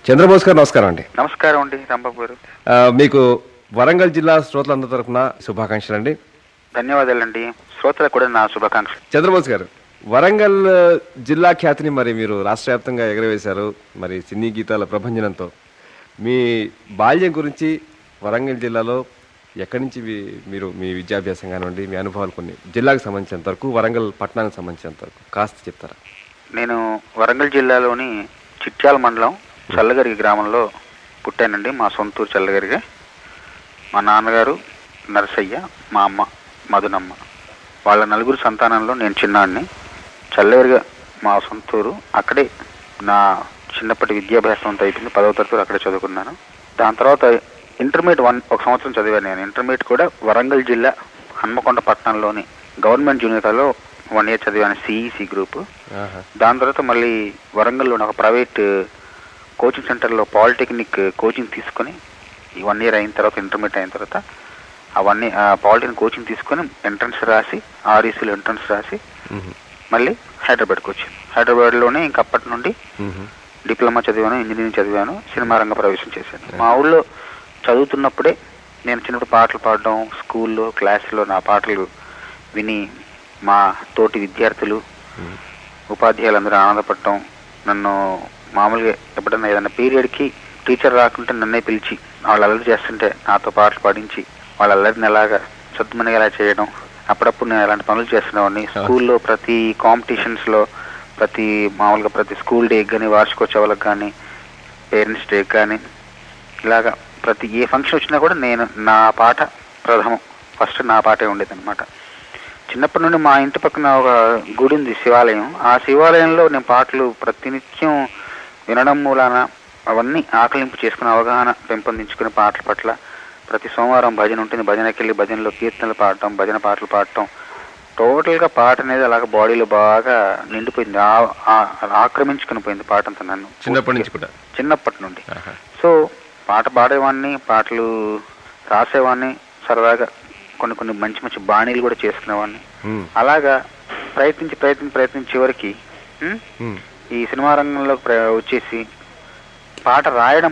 చంద్రబోస్ గారు నమస్కారం అండి నమస్కారం అండి రంబాబు గారు ఆ, మీకు వరంగల్ జిల్లా శ్రోతలందరి తరఫున శుభాకాంక్షలు అండి ధన్యవాదాలండి శ్రోతలకు కూడా నా శుభాకాంక్షలు చంద్రబోస్ గారు వరంగల్ ఆ, జిల్లా ఖ్యాతిని మరి మీరు రాష్ట్ర వ్యాప్తంగా ఎగరవేశారు మరి సినీ గీతాల ప్రభంజనంతో మీ బాల్యం గురించి వరంగల్ జిల్లాలో ఎక్కడి నుంచి మీ- మీరు మీ విద్యాభ్యాసం కానివ్వండి మీ అనుభవాలు కొన్ని జిల్లాకు సంబంధించినంత వరకు వరంగల్ పట్టణానికి సంబంధించినంత వరకు కాస్త చెప్తారా నేను వరంగల్ జిల్లాలోని చిట్యాల మండలం చల్లగరిగి గ్రామంలో పుట్టానండి మా సొంతూరు చల్లగరిగే మా నాన్నగారు నరసయ్య మా అమ్మ మధునమ్మ వాళ్ళ నలుగురు సంతానంలో నేను చిన్నాడిని చల్లగరిగా మా సొంతూరు అక్కడే నా చిన్నప్పటి విద్యాభ్యాసం అంతా అయిపోయింది పదవ తరగతి వరకు అక్కడే చదువుకున్నాను దాని తర్వాత ఇంటర్మీడియట్ వన్ ఒక సంవత్సరం చదివాను నేను ఇంటర్మీడియట్ కూడా వరంగల్ జిల్లా హన్మకొండ పట్టణంలోని గవర్నమెంట్ జూనియర్లో వన్ ఇయర్ చదివాను సిఈసి గ్రూప్ ఆహా. దాని తర్వాత మళ్ళీ వరంగల్లోని ఒక ప్రైవేట్ కోచింగ్ సెంటర్లో పాలిటెక్నిక్ కోచింగ్ తీసుకొని ఈ వన్ ఇయర్ అయిన తర్వాత ఇంటర్మీడియట్ అయిన తర్వాత ఆ వన్ ఇయర్ పాలిటెక్నిక్ కోచింగ్ తీసుకొని ఎంట్రన్స్ రాసి ఆర్ఈసీలో ఎంట్రన్స్ రాసి మ్మ్. మళ్ళీ హైదరాబాద్కి వచ్చాను హైదరాబాద్లోనే ఇంక అప్పటి నుండి మ్మ్. డిప్లొమా చదివాను ఇంజనీరింగ్ చదివాను సినిమా రంగ ప్రవేశం చేశాను మా ఊళ్ళో చదువుతున్నప్పుడే నేను చిన్నప్పుడు పాటలు పాడడం స్కూల్లో క్లాసులో నా పాటలు విని మా తోటి విద్యార్థులు మ్మ్. ఉపాధ్యాయులందరూ ఆనందపడటం నన్ను మామూలుగా ఎప్పుడన్నా ఏదైనా పీరియడ్కి టీచర్ రాకుంటే నన్నే పిలిచి వాళ్ళు అల్లరి చేస్తుంటే నాతో పాటలు పాడించి వాళ్ళ అల్లరిని ఎలాగా సద్దుమనిగేలా చేయడం అప్పుడప్పుడు నేను అలాంటి పనులు చేస్తున్నావాడిని స్కూల్లో ప్రతి కాంపిటీషన్స్లో ప్రతి మామూలుగా ప్రతి స్కూల్ డే కానీ వార్షికోత్సవాలకు కానీ పేరెంట్స్ డే కానీ ఇలాగా ప్రతి ఏ ఫంక్షన్ వచ్చినా కూడా నేను నా పాట ప్రథమం ఫస్ట్ నా పాటే ఉండేది అనమాట చిన్నప్పటి నుండి మా ఇంటి పక్కన ఒక గుడి ఉంది శివాలయం ఆ శివాలయంలో నేను పాటలు ప్రతినిత్యం వినడం మూలాన అవన్నీ ఆకలింపు చేసుకుని అవగాహన పెంపొందించుకునే పాటల పట్ల ప్రతి సోమవారం భజన ఉంటుంది భజనకి వెళ్ళి భజనలో కీర్తనలు పాడటం భజన పాటలు పాడటం టోటల్గా పాట అనేది అలాగ బాడీలో బాగా నిండిపోయింది ఆ- ఆ- ఆక్రమించుకుని పోయింది పాట అంతా నన్ను చిన్నప్పటి నుంచి కూడా చిన్నప్పటి నుండి ఆహా. సో పాట పాడేవాడిని పాటలు రాసేవాడిని సరదాగా కొన్ని కొన్ని మంచి మంచి బాణీలు కూడా చేసుకునేవాడిని మ్మ్. అలాగా ప్రయత్నించి ప్రయత్నించి ప్రయత్నించి చివరికి ఉమ్, మ్మ్. ఈ సినిమా రంగంలోకి ప్ర- వచ్చేసి పాట రాయడం